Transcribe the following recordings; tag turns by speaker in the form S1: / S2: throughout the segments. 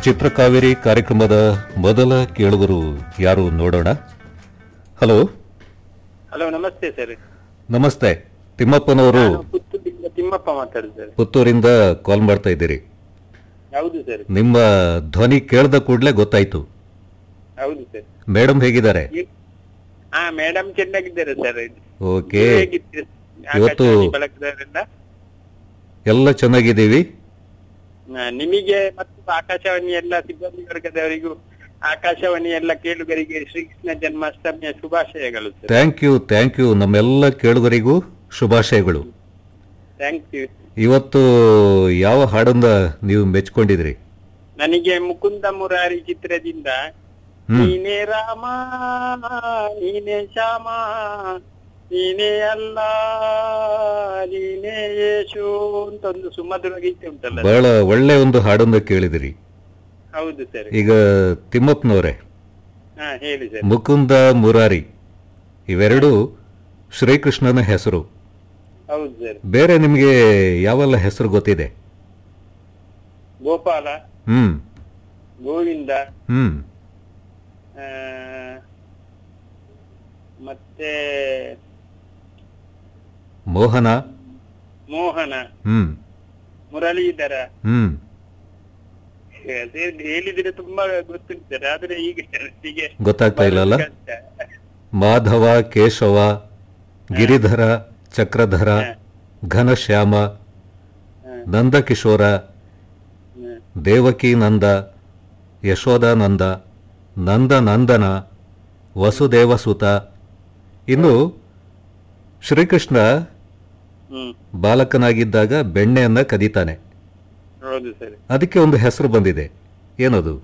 S1: ಚಿತ್ರಕಾವೇರಿ ಕಾರ್ಯಕ್ರಮದ ಮೊದಲ ಕೇಳುಗರು ಯಾರು ನೋಡೋಣ ಹಲೋ
S2: ಹಲೋ ನಮಸ್ತೆ ಸರ್
S1: ನಮಸ್ತೆ ತಿಮ್ಮಪ್ಪನವರು
S2: ನಾನು ಪುತ್ತೂರಿಂದ ತಿಮ್ಮಪ್ಪ ಮಾತಾಡುದು ಸರ್
S1: ಪುತ್ತೂರಿಂದ ಕಾಲ್ ಮಾಡ್ತಾ ಇದ್ದೀರಿ
S2: ಹೌದು ಸರ್
S1: ನಿಮ್ಮ ಧ್ವನಿ ಕೇಳ್ದ ಕೂಡಲೇ ಗೊತ್ತಾಯ್ತು
S2: ಹೌದು ಸರ್
S1: ಮೇಡಮ್ ಹೇಗಿದ್ದಾರೆ
S2: ಈ- ಹಾ ಮೇಡಮ್ ಚೆನ್ನಾಗಿದ್ದಾರೆ ಸರ್
S1: ಓಕೆ
S2: ನೀವು ಹೇಗಿದ್ದೀರಿ?
S1: ಇವತ್ತು-
S2: ಆಕಾಶವಾಣಿ ಬಳಗದವರಿಂದ
S1: ಎಲ್ಲ ಚೆನ್ನಾಗಿದ್ದೀವಿ
S2: ಆ, ನಿಮಗೆ ಮತ್ತು ಆಕಾಶವಾಣಿ ಎಲ್ಲ ಸಿಬ್ಬಂದಿ ವರ್ಗದವರಿಗೂ ಆಕಾಶವಾಣಿ ಎಲ್ಲ ಕೇಳುಗರಿಗೆ ಶ್ರೀಕೃಷ್ಣ ಜನ್ಮಾಷ್ಟಮಿಯ ಶುಭಾಶಯಗಳು sir
S1: thank you thank you ನಮ್ಮೆಲ್ಲ ಕೇಳುಗರಿಗೂ ಶುಭಾಶಯಗಳು
S2: ಥ್ಯಾಂಕ್ ಯು
S1: ಇವತ್ತು ಯಾವ ಹಾಡನ್ನ ನೀವು ಮೆಚ್ಕೊಂಡಿದ್ರಿ
S2: ನನಗೆ ಮುಕುಂದ ಮುರಾರಿ ಚಿತ್ರದಿಂದ
S1: ಹ್ಮ್.
S2: ನೀನೇ ರಾಮ ನೀನೇ ಶ್ಯಾಮ ನೀನೇ ಅಲ್ಲ ನೀನೇ ಯೇಶು ಅಂತ ಒಂದು ಸುಮಧುರ ಗೀತೆ ಉಂಟಲ್ಲ
S1: ಬಹಳ ಒಳ್ಳೆ ಒಂದು ಹಾಡನ್ನ ಕೇಳಿದಿರಿ
S2: ಹೌದು ಸರ್
S1: ಈಗ ತಿಮ್ಮಪ್ಪನವರೇ
S2: ಹಾ ಹೇಳಿ ಸರ್
S1: ಮುಕುಂದ ಮುರಾರಿ ಇವೆರಡು ಶ್ರೀಕೃಷ್ಣನ ಹೆಸರು
S2: ಹೌದು ಸರ್
S1: ಬೇರೆ ನಿಮಗೆ ಯಾವೆಲ್ಲ ಹೆಸರು ಗೊತ್ತಿದೆ
S2: ಗೋಪಾಲ
S1: ಹ್ಮ್
S2: ಗೋವಿಂದ
S1: ಹ್ಮ್
S2: ಆ, ಮತ್ತೆ
S1: ಮೋಹನ
S2: ಮೋಹನ
S1: ಹ್ಮ್
S2: ಮುರಳೀಧರ
S1: ಹ್ಮ್
S2: ಅದೇ ಹೇಳಿದ್ರೆ ತುಂಬಾ ಗೊತ್ತುಂಟು ಸರ್ ಆದ್ರೆ ಈಗ ಹೀಗೆ
S1: ಗೊತ್ತಾಗ್ತಾ ಇಲ್ಲಲ್ಲ
S2: ಕಷ್ಟ.
S1: ಮಾಧವ ಕೇಶವ ಗಿರಿಧರ ಚಕ್ರಧರ ಘನಶ್ಯಾಮ
S2: ಹ,
S1: ನಂದಕಿಶೋರ
S2: ಹ.
S1: ದೇವಕಿ ನಂದ ಯಶೋದಾನಂದ ನಂದನಂದನ ವಸುದೇವಸುತ ಇನ್ನು ಶ್ರೀಕೃಷ್ಣ
S2: ಹ್ಮ್
S1: ಬಾಲಕನಾಗಿದ್ದಾಗ ಬೆಣ್ಣೆಯನ್ನ ಕದೀತಾನೆ
S2: ಹೌದು ಸರ್
S1: ಅದಕ್ಕೆ ಒಂದು ಹೆಸರು ಬಂದಿದೆ ಏನದು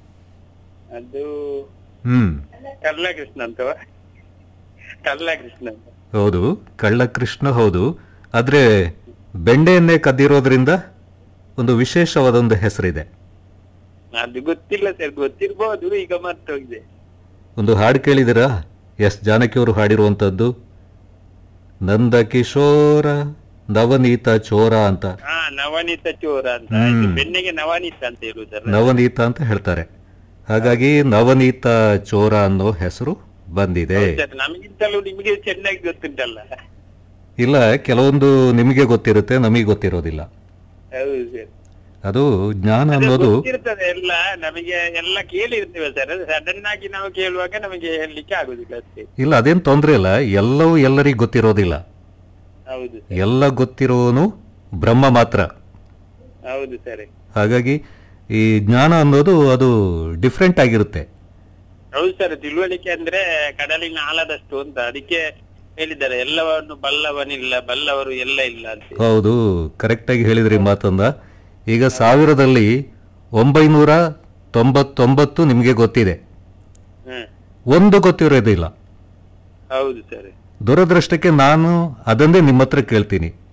S2: ಅದು
S1: ಹ್ಮ್
S2: ಕರ್ಲಕೃಷ್ಣ ಅಂತವ ಕರ್ಲಕೃಷ್ಣ ಅಂತ
S1: ಹೌದು ಕಳ್ಳಕೃಷ್ಣ ಹೌದು ಆದ್ರೆ ಬೆಣ್ಣೆಯನ್ನೇ ಕದ್ದಿರೋದ್ರಿಂದ ಒಂದು ವಿಶೇಷವಾದ ಒಂದು ಹೆಸರಿದೆ
S2: ಅದು ಗೊತ್ತಿಲ್ಲ ಸರ್ ಗೊತ್ತಿರ್ಬೋದು ಈಗ ಮರ್ತೋಗಿದೆ
S1: ಒಂದು ಹಾಡು ಕೇಳಿದಿರಾ ಎಸ್ ಜಾನಕಿಯವರು ಹಾಡಿರುವಂಥದ್ದು ನಂದ ಕಿಶೋರ ನವನೀತ ಚೋರ ಅಂತ
S2: ಹಾ ನವನೀತ ಚೋರ ಅಂತ
S1: ಹ್ಮ್.
S2: ಇದು ಬೆನ್ನಿಗೆ ನವನೀತ ಅಂತ ಹೇಳುವುದಲ್ಲ
S1: ನವನೀತ ಅಂತ ಹೇಳ್ತಾರೆ ಹಾಗಾಗಿ ನವನೀತ ಚೋರ ಅನ್ನೋ ಹೆಸರು ಬಂದಿದೆ
S2: ಸರ್ ನಮಗಿಂತಲೂ ನಿಮಗೆ ಚೆನ್ನಾಗಿ ಗೊತ್ತುಂಟಲ್ಲ
S1: ಇಲ್ಲ ಕೆಲವೊಂದು ನಿಮಗೆ ಗೊತ್ತಿರುತ್ತೆ ನಮಗೆ ಗೊತ್ತಿರೋದಿಲ್ಲ
S2: ಹೌದು ಸರ್
S1: ಅದು ಜ್ಞಾನ
S2: ಅದು
S1: ಅನ್ನೋದು
S2: ಗೊತ್ತಿರ್ತದೆ ಎಲ್ಲ ನಮಗೆ ಎಲ್ಲ ಕೇಳಿರ್ತೇವೆ ಸರ್ ಸಡನ್ ಆಗಿ ನಾವು ಕೇಳುವಾಗ ನಮಗೆ ಹೇಳಲಿಕ್ಕೆ ಆಗುದಿಲ್ಲ ಅಷ್ಟೇ
S1: ಇಲ್ಲ ಅದೇನು ತೊಂದರೆ ಇಲ್ಲ ಎಲ್ಲವೂ ಎಲ್ಲರಿಗೂ ಗೊತ್ತಿರೋದಿಲ್ಲ
S2: ಹೌದು
S1: ಎಲ್ಲ ಗೊತ್ತಿರೋನು ಬ್ರಹ್ಮ ಮಾತ್ರ
S2: ಹೌದು ಸರ್
S1: ಹಾಗಾಗಿ ಈ ಜ್ಞಾನ ಅನ್ನೋದು ಅದು ಡಿಫ್ರೆಂಟ್ ಆಗಿರುತ್ತೆ
S2: ಹೌದು ಸರ್ ತಿಳುವಳಿಕೆ ಅಂದ್ರೆ ಕಡಲಿನ ಆಳದಷ್ಟು ಅಂತ ಅದಕ್ಕೆ ಹೇಳಿದ್ದಾರೆ ಎಲ್ಲವನ್ನು ಬಲ್ಲವನಿಲ್ಲ ಬಲ್ಲವರು ಎಲ್ಲ ಇಲ್ಲ ಅಂತ
S1: ಹೌದು ಕರೆಕ್ಟಾಗಿ ಹೇಳಿದ್ರಿ ಮಾತಂದ ಈಗ ಸಾವಿರದಲ್ಲಿ ಒಂಬೈನೂರ ತೊಂಬತ್ತೊಂಬತ್ತು ನಿಮಗೆ ಗೊತ್ತಿದೆ
S2: ಹ್ಮ್
S1: ಒಂದು ಗೊತ್ತಿರೋದಿಲ್ಲ
S2: ಹೌದು ಸರ್
S1: ದುರದೃಷ್ಟಕ್ಕೆ ನಾನು ಅದನ್ನೇ ನಿಮ್ಮ ಹತ್ರ ಕೇಳ್ತೀನಿ